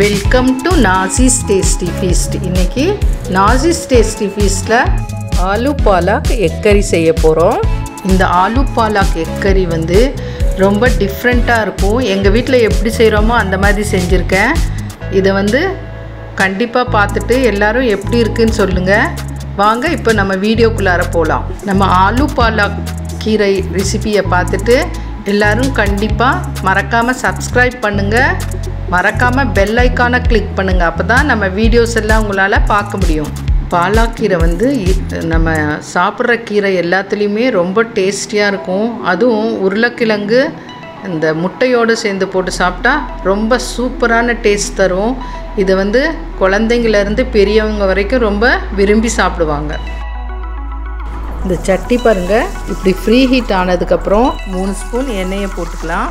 welcome to நாசிஸ் tasty feast இன்னைக்கு நாசிஸ் டேஸ்டி ஃபீஸ்டில் ஆலு பாலாக் எக்கரி செய்ய போகிறோம் இந்த ஆலு பாலாக் எக்கரி வந்து ரொம்ப டிஃப்ரெண்ட்டாக இருக்கும் எங்கள் வீட்டில் எப்படி செய்கிறோமோ அந்த மாதிரி செஞ்சுருக்கேன் இதை வந்து கண்டிப்பாக பார்த்துட்டு எல்லாரும் எப்படி இருக்குன்னு சொல்லுங்கள் வாங்க இப்போ நம்ம வீடியோக்குள்ளார போகலாம் நம்ம ஆலு பாலாக் கீரை ரெசிபியை பார்த்துட்டு எல்லாரும் கண்டிப்பாக மறக்காமல் சப்ஸ்கிரைப் பண்ணுங்கள் மறக்காமல் பெல் ஐக்கானை கிளிக் பண்ணுங்கள் அப்போ தான் நம்ம வீடியோஸ் எல்லாம் உங்களால் பார்க்க முடியும் பாலாக்கீரை வந்து இ- நம்ம சாப்பிட்ற கீரை எல்லாத்துலேயுமே ரொம்ப டேஸ்டியாக இருக்கும் அதுவும் உருளைக்கிழங்கு இந்த முட்டையோடு சேர்ந்து போட்டு சாப்பிட்டா ரொம்ப சூப்பரான டேஸ்ட் தரும் இது வந்து குழந்தைங்கள்லேருந்து பெரியவங்க வரைக்கும் ரொம்ப விரும்பி சாப்பிடுவாங்க இந்த சட்டி பாருங்க இப்படி ஃப்ரீ ஹீட் ஆனதுக்கப்புறம் மூணு ஸ்பூன் எண்ணெயை போட்டுக்கலாம்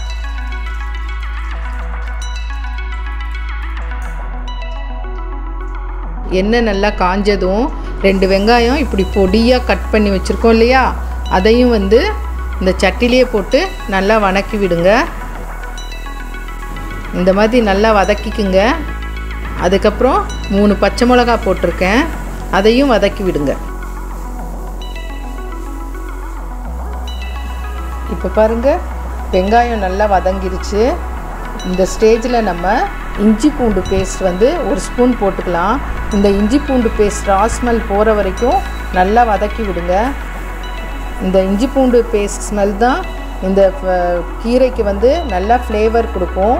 எண்ணெய் நல்லா காஞ்சதும் ரெண்டு வெங்காயம் இப்படி பொடியாக கட் பண்ணி வச்சுருக்கோம் இல்லையா அதையும் வந்து இந்த சட்டிலேயே போட்டு நல்லா வணக்கி விடுங்க இந்த மாதிரி நல்லா வதக்கிக்குங்க அதுக்கப்புறம் மூணு பச்சை மிளகா போட்டிருக்கேன் அதையும் வதக்கி விடுங்க இப்போ பாருங்க வெங்காயம் நல்லா வதங்கிருச்சு இந்த ஸ்டேஜில் நம்ம இஞ்சி பூண்டு பேஸ்ட் வந்து ஒரு ஸ்பூன் போட்டுக்கலாம் இந்த இஞ்சி பூண்டு பேஸ்ட் ராஸ்மெல் போகிற வரைக்கும் நல்லா வதக்கி விடுங்க இந்த இஞ்சி பூண்டு பேஸ்ட் ஸ்மெல் தான் இந்த அஹ், கீரைக்கு வந்து நல்லா ஃப்ளேவர் கொடுக்கும்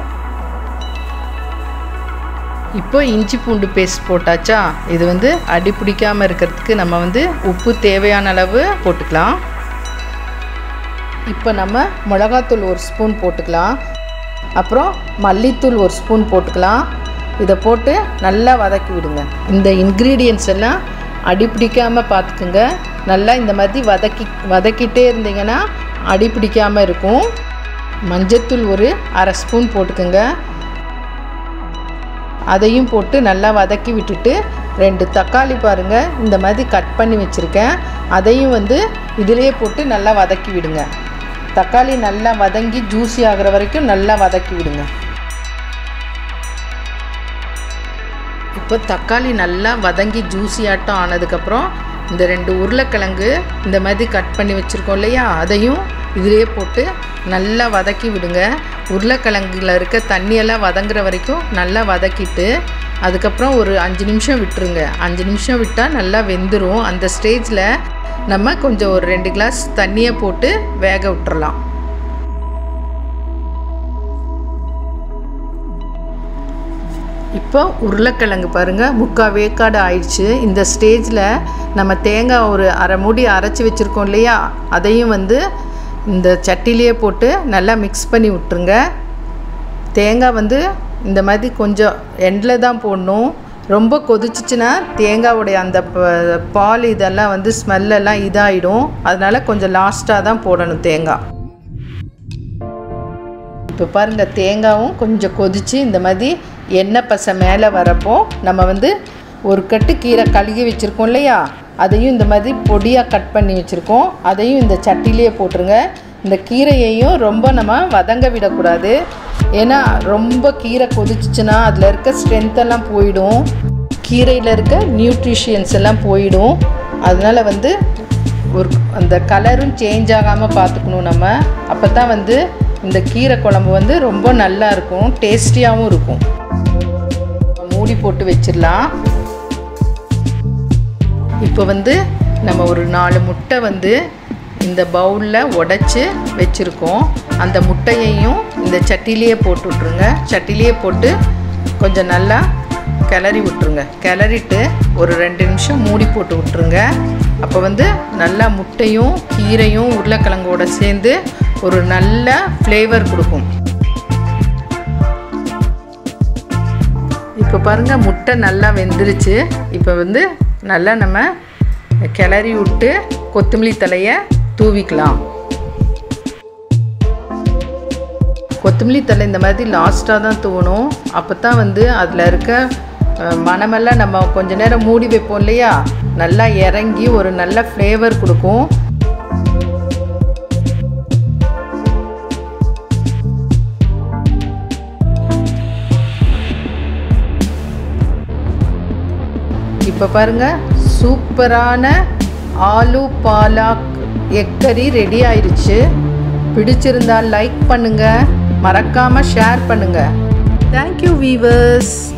இப்போ இஞ்சி பூண்டு பேஸ்ட் போட்டாச்சா இது வந்து அடி பிடிக்காமல் இருக்கிறதுக்கு நம்ம வந்து உப்பு தேவையான அளவு போட்டுக்கலாம் இப்போ நம்ம மிளகாத்தூள் ஒரு ஸ்பூன் போட்டுக்கலாம் அப்புறம் மல்லித்தூள் ஒரு ஸ்பூன் போட்டுக்கலாம் இதை போட்டு நல்லா வதக்கி விடுங்க இந்த இன்க்ரீடியன்ஸ் எல்லாம் அடி பிடிக்காமல் பார்த்துக்குங்க நல்லா இந்த மாதிரி வதக்கி வதக்கிட்டே இருந்தீங்கன்னா அடி பிடிக்காமல் இருக்கும் மஞ்சத்தூள் ஒரு அரை ஸ்பூன் போட்டுக்கோங்க அதையும் போட்டு நல்லா வதக்கி விட்டுட்டு ரெண்டு தக்காளி பாருங்கள் இந்த மாதிரி கட் பண்ணி வச்சுருக்கேன் அதையும் வந்து இதிலேயே போட்டு நல்லா வதக்கி விடுங்க தக்காளி நல்லா வதங்கி ஜூஸி ஆகிற வரைக்கும் நல்லா வதக்கி விடுங்க இப்போ தக்காளி நல்லா வதங்கி ஜூஸி ஆட்டம் ஆனதுக்கப்புறம் இந்த ரெண்டு உருளைக்கிழங்கு இந்த மாதிரி கட் பண்ணி வச்சுருக்கோம் இல்லையா அதையும் இதிலேயே போட்டு நல்லா வதக்கி விடுங்க உருளைக்கிழங்குல இருக்க தண்ணியெல்லாம் வதங்குற வரைக்கும் நல்லா வதக்கிட்டு அதுக்கப்புறம் ஒரு அஞ்சு நிமிஷம் விட்டுருங்க அஞ்சு நிமிஷம் விட்டால் நல்லா வெந்துடும் அந்த ஸ்டேஜில் நம்ம கொஞ்சம் ஒரு ரெண்டு கிளாஸ் தண்ணியை போட்டு வேக விட்டுறலாம் இப்போ உருளைக்கிழங்கு பாருங்கள் முக்கால் வேக்காடு ஆயிடுச்சு இந்த ஸ்டேஜில் நம்ம தேங்காய் ஒரு அரை மூடி அரைச்சி வச்சுருக்கோம் இல்லையா அதையும் வந்து இந்த சட்டிலேயே போட்டு நல்லா மிக்ஸ் பண்ணி விட்டுருங்க தேங்காய் வந்து இந்த மாதிரி கொஞ்சம் எண்டில் தான் போடணும் ரொம்ப கொதிச்சிச்சுன்னா தேங்காவுடைய அந்த ப- பால் இதெல்லாம் வந்து ஸ்மெல்லெல்லாம் இதாகிடும் அதனால் கொஞ்சம் லாஸ்ட்டாக தான் போடணும் தேங்காய் இப்போ பாருங்கள் தேங்காயும் கொஞ்சம் கொதிச்சு இந்த மாதிரி எண்ணெய் பசை மேலே வரப்போ நம்ம வந்து ஒரு கட்டு கீரை கழுகி வச்சுருக்கோம் இல்லையா அதையும் இந்த மாதிரி பொடியாக கட் பண்ணி வச்சுருக்கோம் அதையும் இந்த சட்டிலேயே போட்டுருங்க இந்த கீரையையும் ரொம்ப நம்ம வதங்க விடக்கூடாது ஏன்னா ரொம்ப கீரை கொதிச்சிச்சுன்னா அதில் இருக்க ஸ்ட்ரென்த் எல்லாம் போயிடும் கீரையில் இருக்க நியூட்ரிஷியன்ஸ் எல்லாம் போயிடும் அதனால் வந்து ஒரு அந்த கலரும் சேஞ்ச் ஆகாமல் பார்த்துக்கணும் நம்ம அப்போ தான் வந்து இந்த கீரை குழம்பு வந்து ரொம்ப நல்லா இருக்கும் டேஸ்டியாகவும் இருக்கும் மூடி போட்டு வச்சிடலாம் இப்போ வந்து நம்ம ஒரு நாலு முட்டை வந்து இந்த பவுலில் உடைச்சி வச்சுருக்கோம் அந்த முட்டையையும் இந்த சட்டிலேயே போட்டு விட்ருங்க சட்டிலேயே போட்டு கொஞ்சம் நல்லா கிளறி விட்ருங்க கிளறிட்டு ஒரு ரெண்டு நிமிஷம் மூடி போட்டு விட்ருங்க அப்போ வந்து நல்லா முட்டையும் கீரையும் உருளைக்கிழங்கோட சேர்ந்து ஒரு நல்ல ஃப்ளேவர் கொடுக்கும் இப்போ பாருங்கள் முட்டை நல்லா வெந்துருச்சு இப்போ வந்து நல்லா நம்ம கிளறி விட்டு கொத்தமல்லி தலையை தூவிக்கலாம் கொத்தமல்லி தலை இந்த மாதிரி லாஸ்ட்டாக தான் தூவணும் அப்போ தான் வந்து அதில் இருக்க அஹ், மணமெல்லாம் நம்ம கொஞ்ச நேரம் மூடி வைப்போம் இல்லையா நல்லா இறங்கி ஒரு நல்ல ஃப்ளேவர் கொடுக்கும் இப்போ பாருங்கள் சூப்பரான ஆலு பாலாக் எக்கரி ரெடி ஆயிடுச்சு பிடிச்சிருந்தா லைக் பண்ணுங்கள் மறக்காமல் ஷேர் பண்ணுங்கள் தேங்க்யூ வீவர்ஸ்